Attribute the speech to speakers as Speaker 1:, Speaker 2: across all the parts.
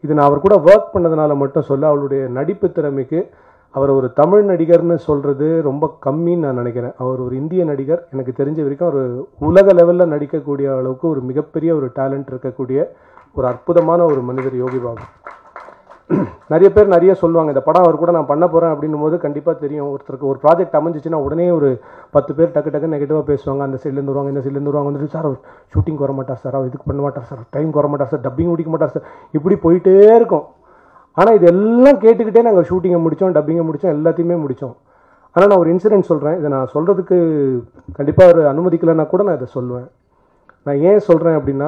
Speaker 1: இது நான் அவர் கூட ஒர்க் பண்ணதுனால மட்டும் சொல்ல அவருடைய நடிப்பு திறமைக்கு அவர் ஒரு தமிழ் நடிகர்னு சொல்கிறது ரொம்ப கம்மின்னு நான் நினைக்கிறேன் அவர் ஒரு இந்திய நடிகர் எனக்கு தெரிஞ்ச வரைக்கும் ஒரு உலக லெவலில் நடிக்கக்கூடிய அளவுக்கு ஒரு மிகப்பெரிய ஒரு டேலண்ட் இருக்கக்கூடிய ஒரு அற்புதமான ஒரு மனிதர் யோகி பாபு நிறைய பேர் நிறைய சொல்லுவாங்க இந்த படம் அவர் கூட நான் பண்ண போகிறேன் அப்படின்னும் போது கண்டிப்பாக தெரியும் ஒருத்தருக்கு ஒரு ப்ராஜெக்ட் அமைஞ்சிச்சுன்னா உடனே ஒரு பத்து பேர் டக்கு டக்கு நெகட்டிவாக பேசுவாங்க அந்த சைட்லேருந்து வருவாங்க இந்த சைட்லேருந்து வருவாங்க வந்துட்டு சார் ஷூட்டிங் வர மாட்டார் சார் அவர் இதுக்கு பண்ண மாட்டார் சார் டைம் வர மாட்டார் சார் டப்பிங் முடிக்க மாட்டார் சார் இப்படி போயிட்டே இருக்கும் ஆனால் இதெல்லாம் கேட்டுக்கிட்டே நாங்கள் ஷூட்டிங்கை முடித்தோம் டப்பிங்கை முடித்தோம் எல்லாத்தையுமே முடித்தோம் ஆனால் நான் ஒரு இன்சிடென்ட் சொல்கிறேன் இதை நான் சொல்கிறதுக்கு கண்டிப்பாக அவர் அனுமதிக்கலைன்னா கூட நான் இதை சொல்லுவேன் நான் ஏன் சொல்கிறேன் அப்படின்னா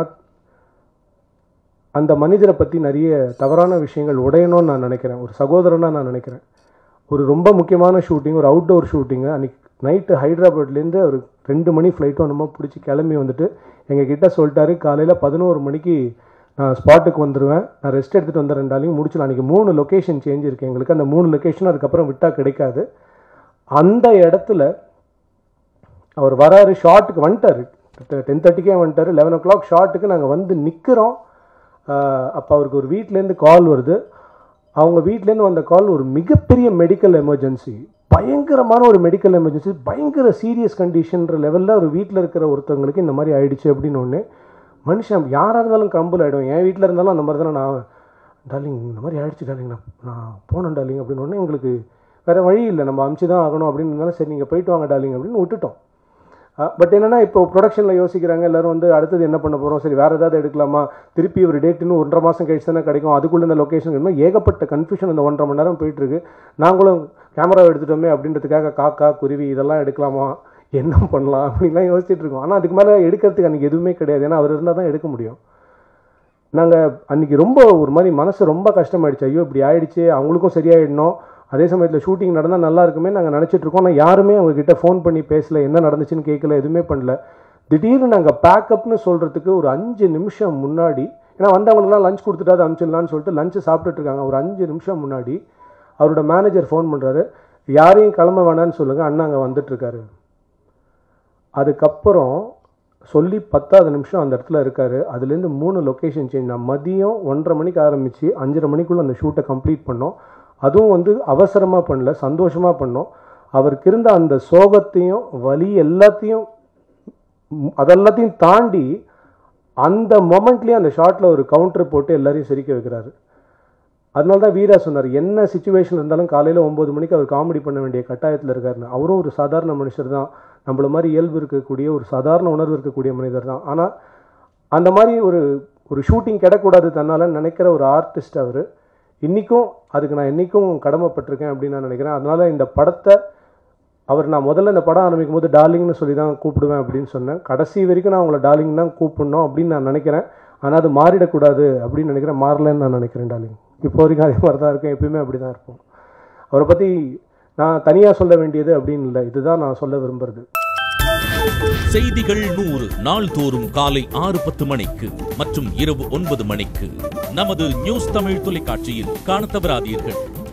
Speaker 1: அந்த மனிதரை பற்றி நிறைய தவறான விஷயங்கள் உடையணும்னு நான் நினைக்கிறேன் ஒரு சகோதரனாக நான் நினைக்கிறேன் ஒரு ரொம்ப முக்கியமான ஷூட்டிங் ஒரு அவுட்டோர் ஷூட்டிங்கு அன்றைக்கி நைட்டு ஹைதராபாத்லேருந்து ஒரு ரெண்டு மணி ஃப்ளைட்டும் நம்ம பிடிச்சி கிளம்பி வந்துட்டு எங்கள் கிட்ட சொல்லிட்டாரு காலையில் பதினோரு மணிக்கு நான் ஸ்பாட்டுக்கு வந்துடுவேன் நான் ரெஸ்ட் எடுத்துகிட்டு வந்துடுறேன் ரெண்டாலையும் முடிச்சிடலாம் அன்றைக்கி மூணு லொக்கேஷன் சேஞ்ச் இருக்குது எங்களுக்கு அந்த மூணு லொக்கேஷன் அதுக்கப்புறம் விட்டால் கிடைக்காது அந்த இடத்துல அவர் வராரு ஷார்ட்டுக்கு வந்துட்டார் டென் தேர்ட்டிக்கே வந்துட்டார் லெவன் ஓ கிளாக் ஷார்ட்டுக்கு நாங்கள் வந்து நிற்கிறோம் அப்போ அவருக்கு ஒரு வீட்டிலேருந்து கால் வருது அவங்க வீட்டிலேருந்து வந்த கால் ஒரு மிகப்பெரிய மெடிக்கல் எமர்ஜென்சி பயங்கரமான ஒரு மெடிக்கல் எமர்ஜென்சி பயங்கர சீரியஸ் கண்டிஷன்ற லெவலில் ஒரு வீட்டில் இருக்கிற ஒருத்தவங்களுக்கு இந்த மாதிரி ஆயிடுச்சு அப்படின்னு ஒன்று மனுஷன் யாராக இருந்தாலும் கம்பல் ஆகிடும் என் வீட்டில் இருந்தாலும் அந்த மாதிரி தானே நான் டார்லிங் இந்த மாதிரி ஆயிடுச்சு டார்லிங் நான் நான் போனேன் டார்லிங் அப்படின்னு ஒன்று எங்களுக்கு வேறு வழி இல்லை நம்ம அமுச்சு தான் ஆகணும் அப்படின்னு இருந்தாலும் சரி நீங்கள் போயிட்டு வாங்க டார்லிங் அப்படின்னு விட்டுட்டோம் பட் என்னன்னா இப்போ ப்ரொடக்ஷனில் யோசிக்கிறாங்க எல்லாரும் வந்து அடுத்தது என்ன பண்ண போகிறோம் சரி வேறு ஏதாவது எடுக்கலாமா திருப்பி ஒரு டேட் இன்னும் ஒன்றரை மாதம் கழிச்சு தானே கிடைக்கும் அதுக்குள்ளே இந்த லொக்கேஷன் இன்னும் ஏகப்பட்ட கன்ஃபியூஷன் இந்த ஒன்றரை மணி நேரம் போயிட்டுருக்கு நாங்களும் கேமரா எடுத்துட்டோமே அப்படின்றதுக்காக காக்கா குருவி இதெல்லாம் எடுக்கலாமா என்ன பண்ணலாம் அப்படின்லாம் யோசிச்சுட்டு இருக்கோம் ஆனால் அதுக்கு மேலே எடுக்கிறதுக்கு அன்றைக்கி எதுவுமே கிடையாது ஏன்னா அவர் இருந்தால் தான் எடுக்க முடியும் நாங்கள் அன்றைக்கி ரொம்ப ஒரு மாதிரி மனசு ரொம்ப கஷ்டமாயிடுச்சு ஐயோ இப்படி ஆயிடுச்சு அவங்களுக்கும் சரியாயிடணும் அதே சமயத்தில் ஷூட்டிங் நடந்தால் நல்லா இருக்குமே நாங்கள் நினச்சிட்டு இருக்கோம் ஆனால் யாருமே அவங்கக்கிட்ட ஃபோன் பண்ணி பேசல என்ன நடந்துச்சுன்னு கேட்கல எதுவுமே பண்ணல திடீர்னு நாங்கள் பேக்கப்னு சொல்கிறதுக்கு ஒரு அஞ்சு நிமிஷம் முன்னாடி ஏன்னா வந்தவங்களுக்குலாம் லஞ்ச் கொடுத்துட்டா அதை அனுப்பிச்சிடலான்னு சொல்லிட்டு லஞ்சு சாப்பிட்டுட்டு இருக்காங்க ஒரு அஞ்சு நிமிஷம் முன்னாடி அவரோட மேனேஜர் ஃபோன் பண்ணுறாரு யாரையும் கிளம்ப வேணான்னு சொல்லுங்கள் அண்ணா அங்கே வந்துட்டுருக்காரு அதுக்கப்புறம் சொல்லி பத்தாவது நிமிஷம் அந்த இடத்துல இருக்கார் அதுலேருந்து மூணு லொக்கேஷன் சேஞ்ச் நான் மதியம் ஒன்றரை மணிக்கு ஆரம்பித்து அஞ்சரை மணிக்குள்ளே அந்த ஷூட்டை கம்ப்ளீட் பண்ணோம் அதுவும் வந்து அவசரமாக பண்ணல சந்தோஷமாக பண்ணோம் அவருக்கு இருந்த அந்த சோகத்தையும் வலி எல்லாத்தையும் அதெல்லாத்தையும் தாண்டி அந்த மொமெண்ட்லேயே அந்த ஷார்ட்டில் ஒரு கவுண்டர் போட்டு எல்லாரையும் சிரிக்க வைக்கிறாரு அதனால தான் வீரா சொன்னார் என்ன சுச்சுவேஷன் இருந்தாலும் காலையில் ஒம்பது மணிக்கு அவர் காமெடி பண்ண வேண்டிய கட்டாயத்தில் இருக்காருன்னு அவரும் ஒரு சாதாரண மனுஷர் தான் நம்மள மாதிரி இயல்பு இருக்கக்கூடிய ஒரு சாதாரண உணர்வு இருக்கக்கூடிய மனிதர் தான் ஆனால் அந்த மாதிரி ஒரு ஒரு ஷூட்டிங் கிடக்கூடாது தன்னால் நினைக்கிற ஒரு ஆர்டிஸ்ட் அவர் இன்றைக்கும் அதுக்கு நான் என்றைக்கும் கடமைப்பட்டிருக்கேன் அப்படின்னு நான் நினைக்கிறேன் அதனால் இந்த படத்தை அவர் நான் முதல்ல இந்த படம் ஆரம்பிக்கும் போது டார்லிங்னு சொல்லி தான் கூப்பிடுவேன் அப்படின்னு சொன்னேன் கடைசி வரைக்கும் நான் உங்களை டார்லிங் தான் கூப்பிடணும் அப்படின்னு நான் நினைக்கிறேன் ஆனால் அது மாறிடக்கூடாது அப்படின்னு நினைக்கிறேன் மாறலன்னு நான் நினைக்கிறேன் டார்லிங் இப்போ வரைக்கும் அதே மாதிரி தான் இருக்கும் எப்பயுமே அப்படி தான் இருப்போம் அவரை பற்றி நான் தனியாக சொல்ல வேண்டியது அப்படின்னு இல்லை இதுதான் நான் சொல்ல விரும்புறது
Speaker 2: செய்திகள் நூறு நாள்தோறும் காலை ஆறு பத்து மணிக்கு மற்றும் இரவு ஒன்பது மணிக்கு நமது நியூஸ் தமிழ் தொலைக்காட்சியில் காணத் தவறாதீர்கள்